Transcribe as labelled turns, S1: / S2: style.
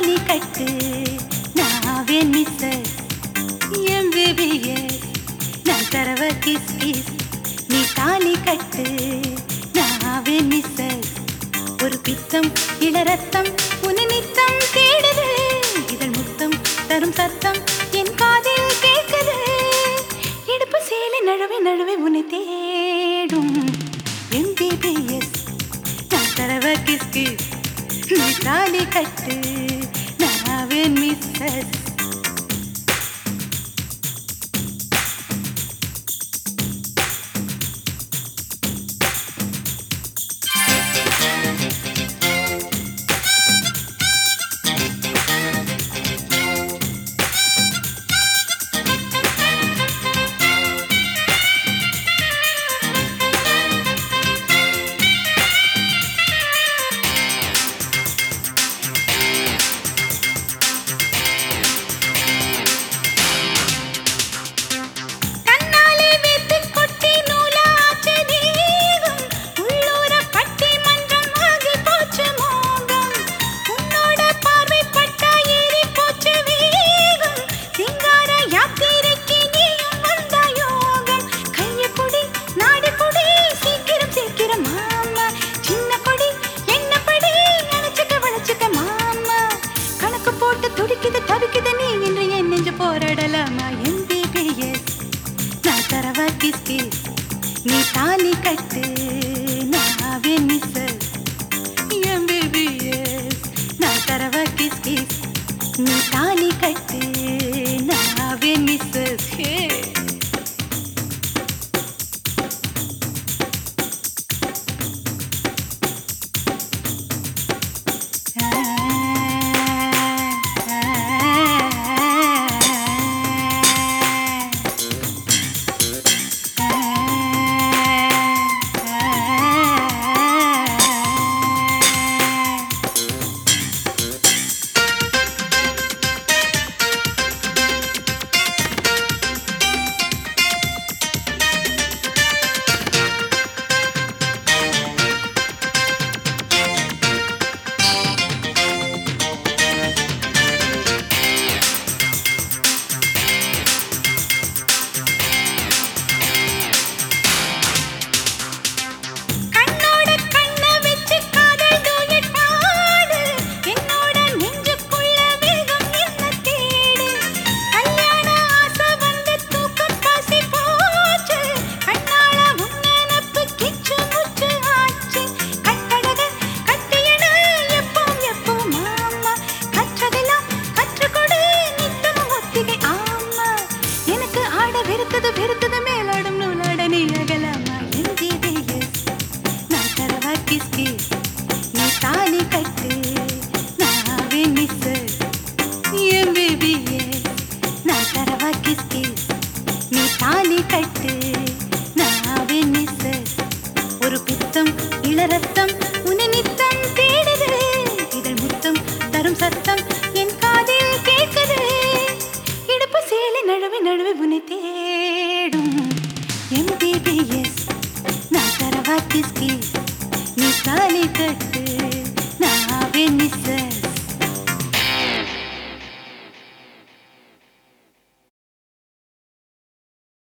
S1: தாலி கட்டு நாவே Mrs MBBS நான் தரவ கிஸ் கிஸ் நீ தாலி கட்டு நாவே மிஸ்ஸஸ் ஒரு பித்தம் இளரத்தம் உன்னை நித்தம் தேடுது இதழ் முத்தம் தரும் சத்தம் என் காதில் கேட்குது இடுப்பு சேலை நழுவி நழுவி உன்னை தேடும் எம்பிபிஎஸ் நான் தரவ கிஸ் கிஸ் நீ தாலி கட்டு நாவேன் மிஸ்ஸஸ் கண்ணாலே வெத்து கொட்டி நூலாச்ச தீகம் உள்ளூர பட்டி மன்றம் ஆகி போச்சு மோகம் உன்னோட பார்வை பட்டா ஏறி போச்சு வேகம் சிங்கார யாத்திரைக்கு நீயும் வந்த யோகம் கைய கொடி நாடு கொடி சீக்கிரம் சீக்கிரம் மாமா சின்ன கொடி என்ன படி அணைச்சுக்க வளைச்சுக்க மாமா கணக்கு போட்டு துடிக்குது தவிக்குது நீ என்று என் நெஞ்சு போராடலாமா எம்பிபிஎஸ் நான் தரவா கிஸ் கிஸ் நீ தாலி கட்டு நாவே மிஸ்ஸஸ் எம்பிபிஎஸ் நான் தரவா கிஸ் கிஸ் நீ தாலி கட்டு நாவே மிஸ்ஸஸ் ஹே கண்ணோட கண்ண வச்சு காதல் டூயட் பாடு என்னோட நெஞ்சுக்குள்ள வேகம் என்ன தேடு கல்யாண ஆசை வந்து தூக்கம் பசி போச்சு கண்ணால உன் நினப்பு கிச்சு முச்சு ஆச்சு கட்டழக கட்டியடு எப்பவும் எப்பவும் மாமா கற்றதெல்லாம் கற்றுக்கொடு நித்தமும் ஒத்திகை ஆமா எனக்கு ஆட வெறுத்தது வெறுத்தது மேலாடும் நூலாட நீ அகலாமா எம்பிபிஎஸ் நான் தரவா கிஸ் கிஸ் நீ தாலி கட்டு நாவே மிஸ்ஸஸ் எம்பிபிஎஸ் நான் தரவா கிஸ் கிஸ் நீ தாலி கட்டு நாவே மிஸ்ஸஸ் ஒரு பித்தம் இளரத்தம் உன்னை நித்தம் தேடுது இதழ் முத்தம் தரும் சத்தம் என் காதில் கேட்குது இடுப்பு சேலை நழுவி நழுவி உன்னை தேடும் எம்பிபிஎஸ் நான் தரவா கிஸ் கிஸ் நீ தாலி கட்டு நாவே மிஸ்ஸஸ்